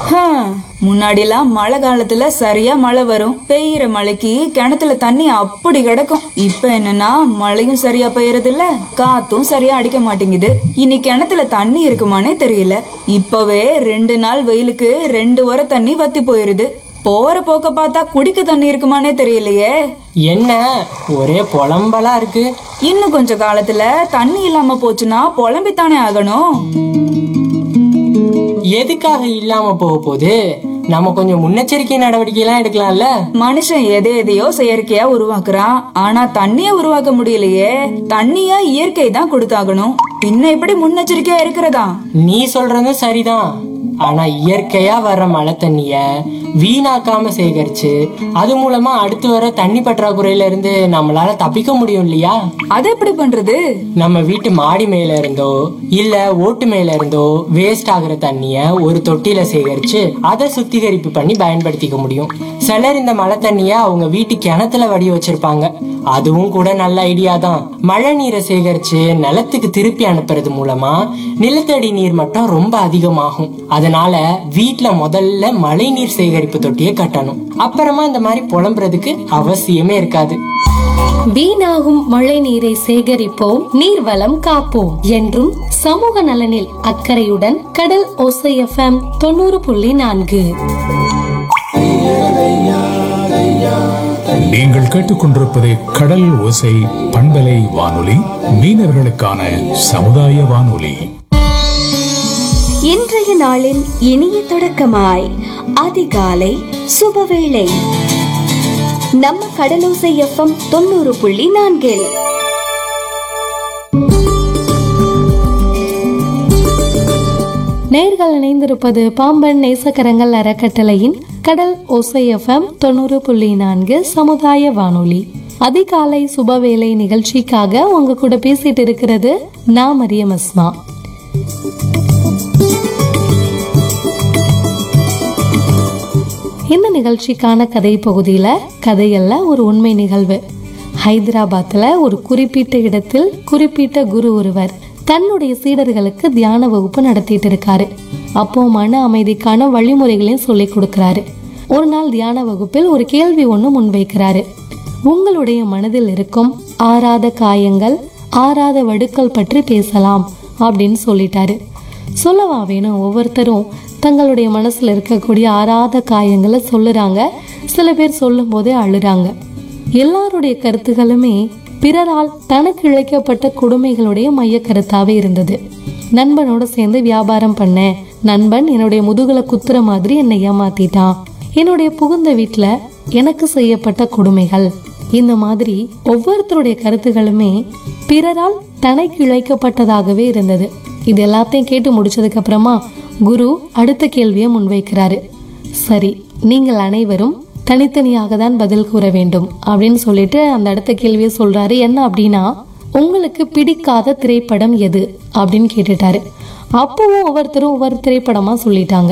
முன்னாடிலாம் மழை காலத்துல சரியா மழை வரும் பெய்யற மழைக்கு கிணத்துல தண்ணி அப்படி கிடக்கும் இப்ப என்னன்னா மழையும் சரியா பெய்யறது இல்ல காத்தும் சரியா அடிக்க மாட்டேங்குது இனி கிணத்துல தண்ணி இருக்குமானே தெரியல இப்பவே ரெண்டு நாள் வெயிலுக்கு ரெண்டு வர தண்ணி வத்தி போயிருது போற போக்க பார்த்தா குடிக்க தண்ணி இருக்குமானே தெரியலையே என்ன ஒரே புலம்பலா இருக்கு இன்னும் கொஞ்ச காலத்துல தண்ணி இல்லாம போச்சுன்னா புலம்பித்தானே ஆகணும் எதுக்காக இல்லாம போக போகுது நம்ம கொஞ்சம் முன்னெச்சரிக்கை நடவடிக்கை எல்லாம் எடுக்கலாம்ல மனுஷன் எதை எதையோ செயற்கையா உருவாக்குறான் ஆனா தண்ணிய உருவாக்க முடியலையே தண்ணிய இயற்கை தான் கொடுத்தாகணும் பின்ன எப்படி முன்னெச்சரிக்கையா இருக்கிறதா நீ சொல்றதும் சரிதான் ஆனா இயற்கையா வர்ற மழை தண்ணிய வீணாக்காம சேகரிச்சு அது மூலமா அடுத்து வர தண்ணி பற்றாக்குறையில இருந்து நம்மளால தப்பிக்க முடியும் இல்லையா அது எப்படி பண்றது நம்ம வீட்டு மாடி மேல இருந்தோ இல்ல ஓட்டு மேல இருந்தோ வேஸ்ட் ஆகுற தண்ணிய ஒரு தொட்டியில சேகரிச்சு அதை சுத்திகரிப்பு பண்ணி பயன்படுத்திக்க முடியும் சிலர் இந்த மழை தண்ணிய அவங்க வீட்டு கிணத்துல வடி வச்சிருப்பாங்க அதுவும் கூட நல்ல ஐடியா தான் மழை நீரை சேகரிச்சு நிலத்துக்கு திருப்பி அனுப்புறது மூலமா நிலத்தடி நீர் மட்டம் ரொம்ப அதிகமாகும் அதனால வீட்ல முதல்ல மழை நீர் சேகரிப்பு தொட்டியை கட்டணும் அப்புறமா இந்த மாதிரி புலம்புறதுக்கு அவசியமே இருக்காது வீணாகும் மழை நீரை சேகரிப்போம் நீர்வளம் காப்போம் என்றும் சமூக நலனில் அக்கறையுடன் கடல் ஓசை எஃப்எம் தொண்ணூறு புள்ளி நான்கு நீங்கள் கேட்டுக்கொண்டிருப்பது கடல் ஓசை பண்பலை வானொலி மீனவர்களுக்கான சமுதாய வானொலி இன்றைய நாளின் இனிய தொடக்கமாய் அதிகாலை சுபவேளை நம்ம கடலோசை எஃப்எம் தொண்ணூறு புள்ளி நான்கில் நேர்கள் இணைந்திருப்பது பாம்பன் நேசக்கரங்கள் அறக்கட்டளையின் கடல் ஓசை எஃப்எம் தொண்ணூறு புள்ளி நான்கு சமுதாய வானொலி அதிகாலை சுபவேளை நிகழ்ச்சிக்காக உங்க கூட பேசிட்டு இருக்கிறது நான் மரியம் அஸ்மா இந்த நிகழ்ச்சிக்கான கதை பகுதியில கதையல்ல ஒரு உண்மை நிகழ்வு ஹைதராபாத்ல ஒரு குறிப்பிட்ட இடத்தில் குறிப்பிட்ட குரு ஒருவர் தன்னுடைய சீடர்களுக்கு தியான வகுப்பு நடத்திட்டு இருக்காரு அப்போ மன அமைதிக்கான வழிமுறைகளையும் சொல்லி கொடுக்கறாரு ஒரு நாள் தியான வகுப்பில் ஒரு கேள்வி ஒண்ணு முன்வைக்கிறாரு உங்களுடைய மனதில் இருக்கும் ஆறாத காயங்கள் ஆறாத வடுக்கள் பற்றி பேசலாம் அப்படின்னு சொல்லிட்டாரு சொல்லவா வேணும் ஒவ்வொருத்தரும் தங்களுடைய மனசுல இருக்கக்கூடிய ஆறாத காயங்களை சொல்லுறாங்க சில பேர் சொல்லும் போதே அழுறாங்க எல்லாருடைய கருத்துகளுமே பிறரால் தனக்கு இழைக்கப்பட்ட கொடுமைகளுடைய மைய கருத்தாவே இருந்தது நண்பனோட சேர்ந்து வியாபாரம் பண்ணேன் நண்பன் என்னுடைய முதுகுல குத்துற மாதிரி என்னை ஏமாத்திட்டான் என்னுடைய புகுந்த வீட்டுல எனக்கு செய்யப்பட்ட கொடுமைகள் இந்த மாதிரி ஒவ்வொருத்தருடைய கருத்துகளுமே பிறரால் தனக்கு இழைக்கப்பட்டதாகவே இருந்தது இது எல்லாத்தையும் கேட்டு முடிச்சதுக்கு அப்புறமா குரு அடுத்த கேள்வியை முன்வைக்கிறாரு சரி நீங்கள் அனைவரும் தனித்தனியாக தான் பதில் கூற வேண்டும் அப்படின்னு சொல்லிட்டு அந்த அடுத்த கேள்வியை சொல்றாரு என்ன அப்படின்னா உங்களுக்கு பிடிக்காத திரைப்படம் எது அப்படின்னு கேட்டுட்டாரு அப்பவும் ஒவ்வொருத்தரும் ஒவ்வொரு திரைப்படமா சொல்லிட்டாங்க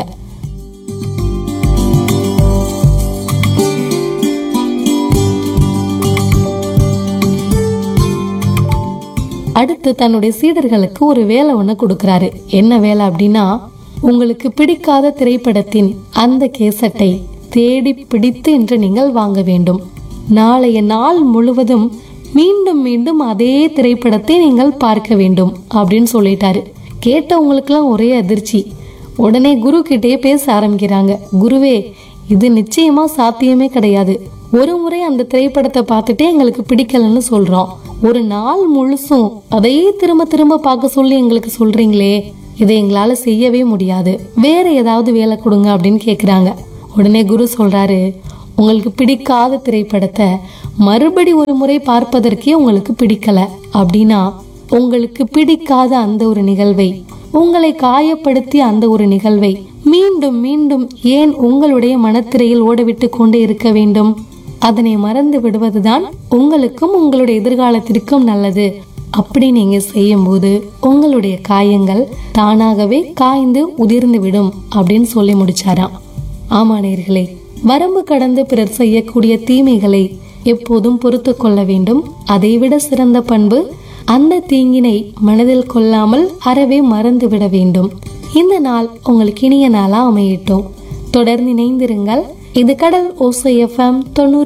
அடுத்து தன்னுடைய சீடர்களுக்கு ஒரு வேலை ஒண்ணு கொடுக்கறாரு என்ன வேலை அப்படின்னா உங்களுக்கு பிடிக்காத திரைப்படத்தின் அந்த கேசட்டை தேடி பிடித்து இன்று நீங்கள் வாங்க வேண்டும் நாளைய நாள் முழுவதும் மீண்டும் மீண்டும் அதே திரைப்படத்தை நீங்கள் பார்க்க வேண்டும் அப்படின்னு சொல்லிட்டாரு கேட்டவங்களுக்கெல்லாம் ஒரே அதிர்ச்சி உடனே குரு கிட்டேயே பேச ஆரம்பிக்கிறாங்க குருவே இது நிச்சயமா சாத்தியமே கிடையாது ஒரு முறை அந்த திரைப்படத்தை பார்த்துட்டே எங்களுக்கு பிடிக்கலன்னு சொல்றோம் ஒரு நாள் முழுசும் அதையே திரும்ப திரும்ப பார்க்க சொல்லி எங்களுக்கு சொல்றீங்களே இதை எங்களால செய்யவே முடியாது வேற ஏதாவது வேலை கொடுங்க அப்படின்னு கேக்குறாங்க உடனே குரு சொல்றாரு உங்களுக்கு பிடிக்காத திரைப்படத்தை மறுபடி ஒரு முறை பார்ப்பதற்கே உங்களுக்கு பிடிக்கல அப்படின்னா உங்களுக்கு பிடிக்காத அந்த ஒரு நிகழ்வை உங்களை காயப்படுத்திய அந்த ஒரு நிகழ்வை மீண்டும் மீண்டும் ஏன் உங்களுடைய மனத்திரையில் ஓடவிட்டு கொண்டே இருக்க வேண்டும் அதனை மறந்து விடுவதுதான் உங்களுக்கும் உங்களுடைய எதிர்காலத்திற்கும் நல்லது அப்படி நீங்க செய்யும்போது உங்களுடைய காயங்கள் தானாகவே காய்ந்து உதிர்ந்து விடும் அப்படின்னு சொல்லி முடிச்சாராம் ஆமா நேர்களே வரம்பு கடந்து பிறர் செய்யக்கூடிய தீமைகளை எப்போதும் பொறுத்து கொள்ள வேண்டும் அதைவிட சிறந்த பண்பு அந்த தீங்கினை மனதில் கொள்ளாமல் அறவே மறந்து விட வேண்டும் இந்த நாள் உங்களுக்கு இனிய நாளா அமையட்டும் தொடர்ந்து இணைந்திருங்கள் இது கடல் ஓசை எஃப்எம் தொண்ணூறு